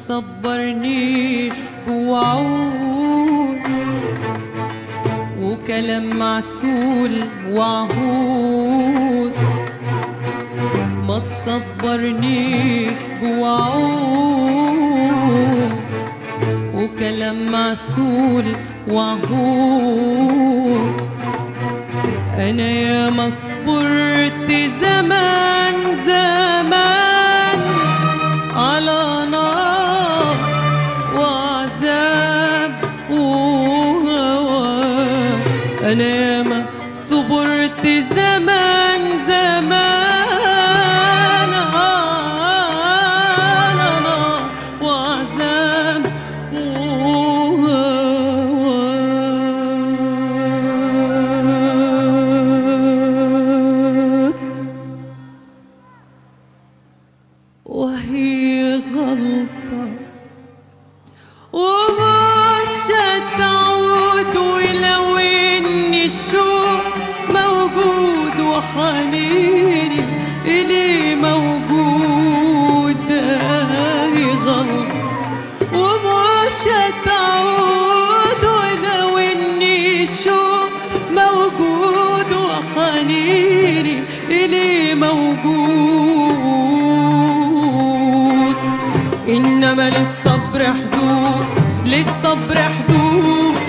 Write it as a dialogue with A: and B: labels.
A: تصبرنيش بوعود وكلام معسول وعهود ما تصبرنيش بوعود وكلام معسول وعهود انا يا ما صبرت زمان زمان على نار وعذاب وهوى انا يا ما صبرت زمان زمان على نار وعذاب وهوى وهي غلطة ومش هتعود ولو ان الشوق موجود وحنيني إلي موجود هي غلطة ومش هتعود ولو ان الشوق موجود وحنيني إلي موجود إنما للصبر حدود للصبر حدود